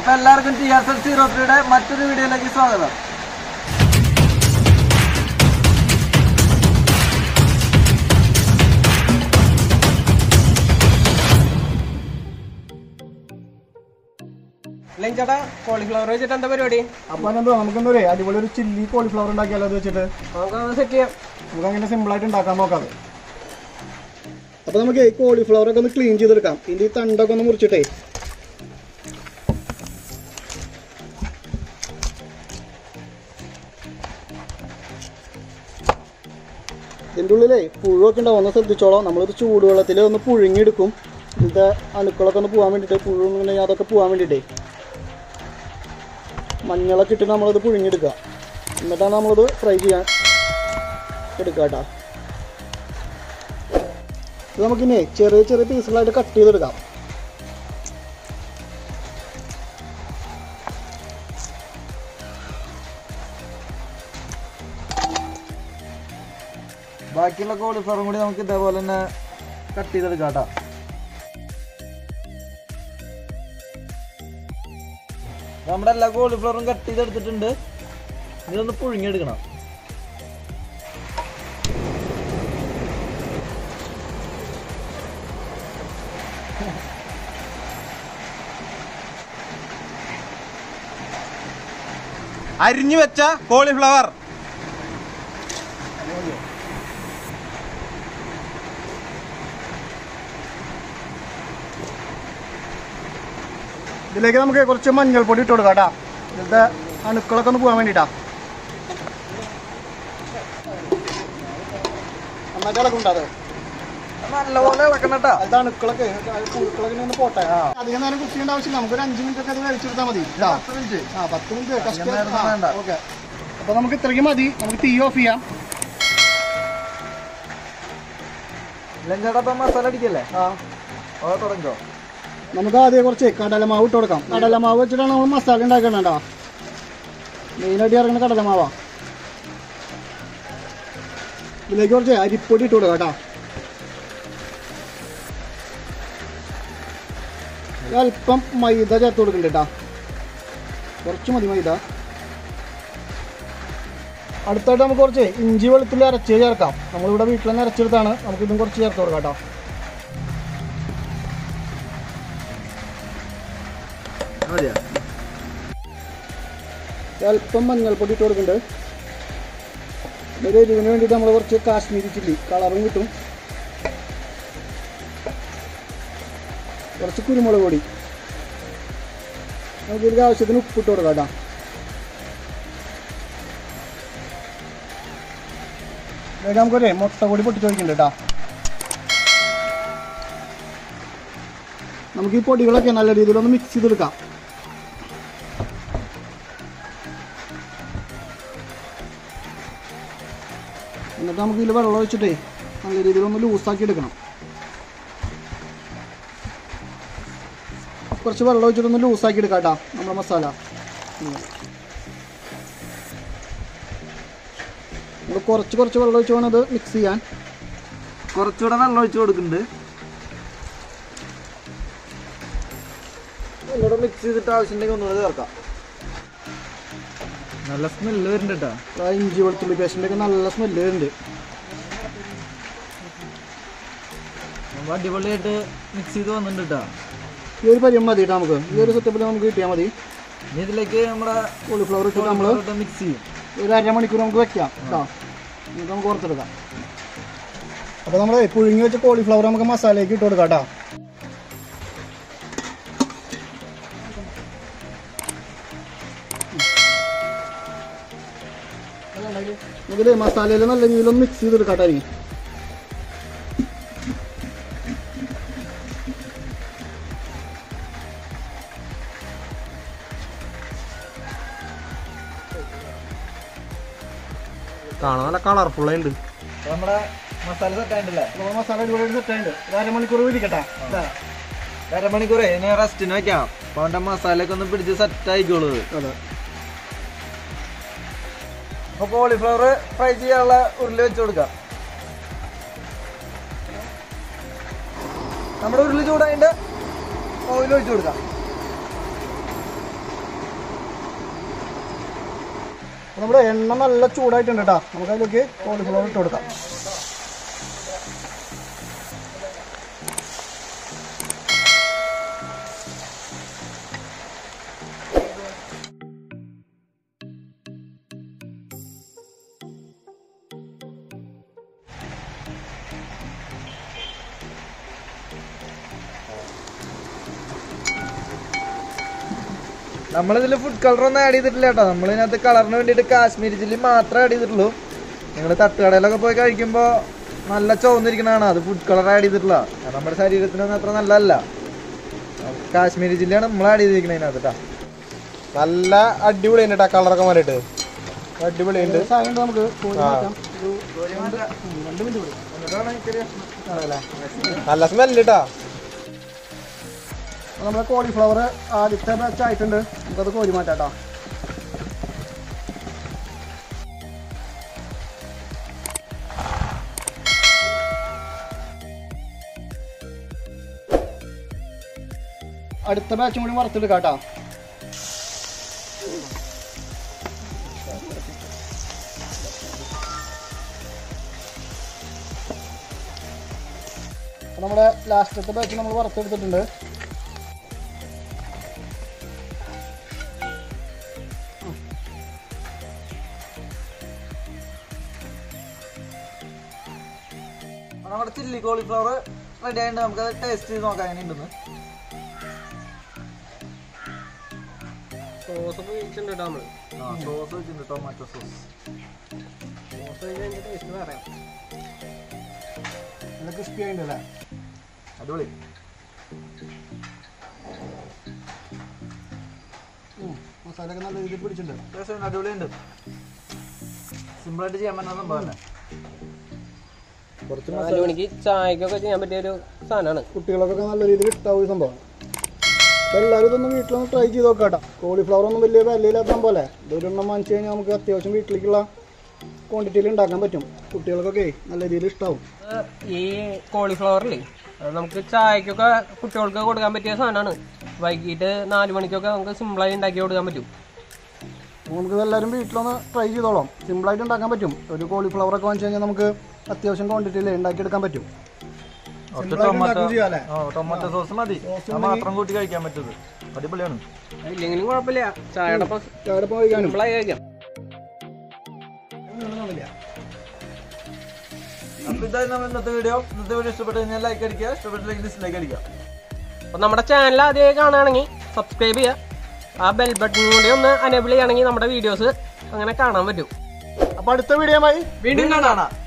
അപ്പൊ എല്ലാവർക്കും T S L zero ത്രീയുടെ മറ്റൊരു വീഡിയോയിലേക്ക് സ്വാഗതം അല്ലെങ്കിൽ ചേട്ടാ കോളിഫ്ലവർ വെച്ചിട്ട് എന്താ പരിപാടി അപ്പൊ എന്താ നമുക്കെന്താ പറയാ അടിപൊളി ഒരു ചില്ലി കോളിഫ്ലവർ ഉണ്ടാക്കിയാലോ അത് വെച്ചിട്ട് നമുക്ക് സെറ്റ് ചെയ്യാം നമുക്ക് അങ്ങനെ സിമ്പിൾ ആയിട്ട് ഉണ്ടാക്കാൻ നോക്കാം അത്. അപ്പൊ നമുക്ക് ഈ കോളിഫ്ലവർ ഒക്കെ ഒന്ന് ക്ലീൻ ചെയ്തെടുക്കാം ഇതിന്റെ ഈ തണ്ടൊക്കെ ഒന്ന് മുറിച്ചിട്ടേ ഇതിൻ്റെ ഉള്ളിലേ പുഴുവൊക്കെ ഉണ്ടാവും ഒന്ന് ശ്രദ്ധിച്ചോളാം നമ്മളിത് ചൂടുവെള്ളത്തിൽ ഒന്ന് പുഴുങ്ങിയെടുക്കും ഇതിൻ്റെ അണുക്കളൊക്കെ ഒന്ന് പോകാൻ വേണ്ടിയിട്ട് പുഴു ഉണ്ടെങ്കിൽ അതൊക്കെ പോകാൻ വേണ്ടിയിട്ടേ മഞ്ഞളൊക്കെ ഇട്ട് നമ്മളിത് പുഴുങ്ങിയെടുക്കുക എന്നിട്ടാണ് നമ്മളിത് ഫ്രൈ ചെയ്യാൻ എടുക്കുക കേട്ടോ ഇത് നമുക്കിനി ചെറിയ ചെറിയ പീസുകളായിട്ട് കട്ട് ചെയ്തെടുക്കാം ബാക്കിയുള്ള കോളിഫ്ലവറും കൂടി നമുക്ക് ഇതേപോലെ തന്നെ കട്ട് ചെയ്തെടുക്കാം കേട്ടോ നമ്മുടെ എല്ലാ കോളിഫ്ലവറും കട്ട് ചെയ്തെടുത്തിട്ടുണ്ട് ഇതൊന്ന് പുഴുങ്ങിയെടുക്കണം അരിഞ്ഞു വെച്ച കോളിഫ്ലവർ ഇതിലേക്ക് നമുക്ക് കുറച്ച് മഞ്ഞൾപ്പൊടി ഇട്ട് കൊടുക്കാം കേട്ടോ ഇതിൻ്റെ അണുക്കളൊക്കെ ഒന്ന് പോകാൻ വേണ്ടിയിട്ടാ നന്നായിട്ട് ഇളക്കുണ്ടോ അത് നല്ലപോലെ ഇളക്കണം കേട്ടോ അത് അണുക്കളൊക്കെ അത് പുഴുക്കളൊക്കെ ഒന്ന് പോട്ടെ അധികം നേരം കുക്ക് ചെയ്യേണ്ട ആവശ്യമില്ല നമുക്ക് ഒരു അഞ്ച് മിനിറ്റ് ഒക്കെ അത് കഴിച്ചെടുത്താൽ മതി ഇതാ. ആ പത്ത് മിനിറ്റ് അധികം നേരം വേണ്ട. ഓക്കെ അപ്പൊ നമുക്ക് ഇത്രയ്ക്ക് മതി നമുക്ക് തീ ഓഫ് ചെയ്യാം ലഞ്ചേട്ടാ ഇപ്പൊ മസാല അടിക്കല്ലേ ആ ഓ തുടങ്ങോ നമുക്ക് ആദ്യം കുറച്ച് കടലമാവ് ഇട്ട് കൊടുക്കാം കടലമാവ് വെച്ചിട്ടാണ് നമ്മൾ മസാല ഉണ്ടാക്കണം കേട്ടോ മെയിനായിട്ട് ഇറങ്ങുന്ന കടലമാവാ ഇതിലേക്ക് കുറച്ച് അരിപ്പൊടി ഇട്ട് കൊടുക്കാം കേട്ടോ അല്പം മൈദ ചേർത്ത് കൊടുക്കുന്നുണ്ട് കേട്ടോ കുറച്ച് മതി മൈദ അടുത്തായിട്ട് നമുക്ക് കുറച്ച് ഇഞ്ചി വെളുത്തുള്ളി അരച്ച് ചേർക്കാം നമ്മളിവിടെ വീട്ടിൽ തന്നെ അരച്ചെടുത്താണ് നമുക്ക് ഇതും കുറച്ച് ചേർത്ത് കൊടുക്കാം കേട്ടോ മതിയോ അല്പം മഞ്ഞൾപ്പൊടി ഇട്ട് കൊടുക്കുന്നുണ്ട് ഒരു എരിവിന് വേണ്ടിയിട്ട് നമ്മൾ കുറച്ച് കാശ്മീരി ചില്ലി കളറും കിട്ടും കുറച്ച് കുരുമുളക് പൊടി നമുക്ക് ഇതിൻ്റെ ആവശ്യത്തിന് ഉപ്പിട്ട് കൊടുക്കാം കേട്ടോ ഇതിലേക്ക് നമുക്കൊരു മുട്ട പൊടി പൊട്ടിച്ച് വയ്ക്കുന്നുണ്ട് കേട്ടോ നമുക്ക് ഈ പൊടികളൊക്കെ നല്ല രീതിയിലൊന്ന് മിക്സ് ചെയ്തെടുക്കാം എന്നിട്ട് നമുക്ക് ഇതിൽ വെള്ളം ഒഴിച്ചിട്ടേ നല്ല രീതിയിൽ ഒന്ന് ലൂസാക്കി എടുക്കണം കുറച്ച് വെള്ളം ഒഴിച്ചിട്ട് ഒന്ന് ലൂസാക്കി എടുക്കാം കേട്ടോ നമ്മുടെ മസാല ഉം. നമ്മൾ കുറച്ച് കുറച്ച് വെള്ളം ഒഴിച്ച് വേണം ഇത് മിക്സ് ചെയ്യാൻ കുറച്ചുകൂടെ വെള്ളം ഒഴിച്ച് കൊടുക്കുന്നുണ്ട് ഒന്നുകൂടെ മിക്സ് ചെയ്തിട്ട് ആവശ്യമുണ്ടെങ്കിൽ ഒന്നുകൂടെ ചേർക്കാം നല്ല സ്മെല്ല് വരുന്നുണ്ട് കേട്ടോ ആ ഇഞ്ചി വെളുത്തുള്ളി പേസ്റ്റിൻ്റെ ഒക്കെ നല്ല സ്മെല്ല് വരുന്നുണ്ട് നമ്മൾ അടിപൊളിയായിട്ട് മിക്സ് ചെയ്ത് വന്നിട്ടുണ്ട് കേട്ടോ ഈ ഒരു പരിചയം മതി കേട്ടോ നമുക്ക് ഈ ഒരു സെറ്റപ്പിൽ നമുക്ക് കിട്ടിയാൽ മതി ഇനി ഇതിലേക്ക് നമ്മുടെ കോളിഫ്ലവർ ഇട്ടിട്ട് നമ്മൾ മിക്സ് ചെയ്യും ഒരു അരമണിക്കൂർ നമുക്ക് വെക്കാം കേട്ടോ എന്നിട്ട് നമുക്ക് പുറത്തെടുക്കാം അപ്പോൾ നമ്മൾ പുഴുങ്ങി വെച്ച കോളിഫ്ലവർ നമുക്ക് മസാലയ്ക്ക് ഇട്ട് കൊടുക്കാം കേട്ടോ ഇതിൽ മസാലയിൽ നല്ല രീതിയിലൊന്ന് മിക്സ് ചെയ്തെടുക്കാം കേട്ടോ ഇനി. കാണാൻ നല്ല കളർഫുൾ ഉണ്ട് അപ്പൊ നമ്മുടെ മസാല സെറ്റ് ആയിട്ടില്ലേ അപ്പോൾ മസാല അടിപൊളി സെറ്റ് ആയിട്ടുണ്ട് ഒരു അരമണിക്കൂർ ഇരിക്കട്ടെ ഇതാ. അരമണിക്കൂറേ ഇനി റെസ്റ്റിന് വെക്കാം അപ്പൊ അവന്റെ മസാലയൊക്കെ ഒന്ന് പിടിച്ച് സെറ്റ് ആയിക്കോളൂ അതെ അപ്പൊ കോളിഫ്ലവർ ഫ്രൈ ചെയ്യാനുള്ള ഉരുളി വെച്ച് കൊടുക്കാം നമ്മുടെ ഉരുളി ചൂടായിട്ട് ഓയിൽ ഒഴിച്ചു കൊടുക്കാം അപ്പോൾ നമ്മുടെ എണ്ണ നല്ല ചൂടായിട്ടുണ്ട് കേട്ടോ നമുക്ക് അതിലേക്ക് കോളിഫ്ലവർ ഇട്ട് കൊടുക്കാം നമ്മളിതിൽ ഫുഡ് കളർ ഒന്നും ആഡ് ചെയ്തിട്ടില്ല കേട്ടോ നമ്മളിതിനകത്ത് കളറിന് വേണ്ടിയിട്ട് കാശ്മീരി ചില്ലി മാത്രമേ ആഡ് ചെയ്തിട്ടുള്ളൂ നിങ്ങൾ തട്ടുകടയിലൊക്കെ പോയി കഴിക്കുമ്പോൾ നല്ല ചുവന്നിരിക്കണതാണ് അത് ഫുഡ് കളർ ആഡ് ചെയ്തിട്ടില്ല അത് നമ്മുടെ ശരീരത്തിനൊന്നും അത്ര നല്ലതല്ല കാശ്മീരി ചില്ലിയാണ് നമ്മൾ ആഡ് ചെയ്തിരിക്കുന്നത് അതിനകത്ത് കേട്ടോ നല്ല അടിപൊളിയുണ്ട് കേട്ടോ കളറൊക്കെ മാറിയിട്ട് അടിപൊളിയുണ്ട് സാധനം നമുക്ക് കോരി ആ. മാറ്റാം ഒരു രണ്ട് രണ്ട് മിനിറ്റ് കൂടി ആണല്ലേ നല്ല സ്മെല്ല് കേട്ടാ അപ്പോൾ നമ്മുടെ കോളിഫ്ലവർ ആദ്യത്തെ ബാച്ച് ആയിട്ടുണ്ട് നമുക്കത് കോരി മാറ്റാം കേട്ടോ അടുത്ത ബാച്ചും കൂടി വറുത്തെടുക്കാം കേട്ടോ അപ്പോൾ നമ്മുടെ ലാസ്റ്റത്തെ ബാച്ച് നമ്മൾ വറുത്തെടുത്തിട്ടുണ്ട് അപ്പോൾ നമ്മുടെ ചില്ലി കോളിഫ്ലവർ റെഡി ആയിട്ട് നമുക്ക് ടേസ്റ്റ് ചെയ്ത് നോക്കാം എങ്ങനെ ഉണ്ടെന്ന് സോസ് ഉപയോഗിച്ചിട്ടുണ്ട് കേട്ടോ നമ്മള് സോസ് വെച്ചിട്ടുണ്ട് ടൊമാറ്റോ സോസ് സോസ് കഴിഞ്ഞ ടേസ്റ്റ് പറയാം നല്ല ക്രിസ്പി ആയിട്ടുണ്ടല്ലേ അടിപൊളി മസാലയൊക്കെ നല്ല രീതിയിൽ പിടിച്ചിട്ടുണ്ട് ടേസ്റ്റ് അടിപൊളിയുണ്ട് സിമ്പിളായിട്ട് ചെയ്യാൻ പറ്റുന്ന സംഭവമല്ല കുറച്ച് നാല് മണിക്ക് ചായക്കൊക്കെ ചെയ്യാൻ പറ്റിയ ഒരു സാധനമാണ് കുട്ടികൾക്കൊക്കെ നല്ല രീതിയിൽ ഇഷ്ടാവും ഈ സംഭവം അപ്പോൾ എല്ലാവരും ഇതൊന്ന് വീട്ടിലൊന്ന് ട്രൈ ചെയ്ത് നോക്കാം കേട്ടോ കോളിഫ്ലവർ ഒന്നും വലിയ വിലയില്ലാത്ത സംഭവമല്ലേ ഇതൊരെണ്ണം വാങ്ങിച്ചു കഴിഞ്ഞാൽ നമുക്ക് അത്യാവശ്യം വീട്ടിലേക്കുള്ള ക്വാണ്ടിറ്റിയിൽ ഉണ്ടാക്കാൻ പറ്റും കുട്ടികൾക്കൊക്കെ നല്ല രീതിയിൽ ഇഷ്ടാവും ഈ കോളിഫ്ലവറില്ലേ അത് നമുക്ക് ചായക്കൊക്കെ കുട്ടികൾക്ക് കൊടുക്കാൻ പറ്റിയ സാധനമാണ് വൈകിട്ട് നാല് മണിക്കൊക്കെ നമുക്ക് സിമ്പിളായി ഉണ്ടാക്കി കൊടുക്കാൻ പറ്റും അപ്പോൾ നമുക്ക് ഇതെല്ലാവരും വീട്ടിലൊന്ന് ട്രൈ ചെയ്തോളാം സിമ്പിളായിട്ട് ഉണ്ടാക്കാൻ പറ്റും ഒരു കോളിഫ്ലവർ ഒക്കെ വാങ്ങിച്ചു കഴിഞ്ഞാൽ നമുക്ക് അത്യാവശ്യം ക്വാണ്ടിറ്റിയിൽ ഉണ്ടാക്കിയെടുക്കാൻ പറ്റും കുറച്ച് Simple ആയിട്ട് ടൊമാറ്റോ ഉണ്ടാക്കുകയും ചെയ്യാം അല്ലേ? ആ ടൊമാറ്റോ സോസ് മതി അത് മാത്രം കൂട്ടി കഴിക്കാൻ പറ്റത് അടിപൊളിയാണ് ഇല്ലെങ്കിലും കുഴപ്പമില്ല ചായയുടെ ഒപ്പം ചാരപ്പം കഴിക്കാനും സിമ്പിളായി കഴിക്കാം അപ്പൊ ഇതായി നമ്മൾ ഇന്നത്തെ വീഡിയോ ഇന്നത്തെ വീഡിയോ ഇഷ്ടപ്പെട്ട് കഴിഞ്ഞാൽ ലൈക്ക് അടിക്കുക ഇഷ്ടപ്പെട്ടില്ലെങ്കിൽ ഡിസ്ലൈക്ക് അടിക്കുക അപ്പോൾ നമ്മുടെ ചാനൽ ആദ്യമായി കാണുകയാണെങ്കിൽ സബ്സ്ക്രൈബ് ചെയ്യുക ആ ബെൽ ബട്ടൺ കൂടി ഒന്ന് അനേബിൾ ചെയ്യുകയാണെങ്കിൽ നമ്മുടെ വീഡിയോസ് അങ്ങനെ കാണാൻ പറ്റും അപ്പോൾ അടുത്ത വീഡിയോയുമായി വീണ്ടും കാണാം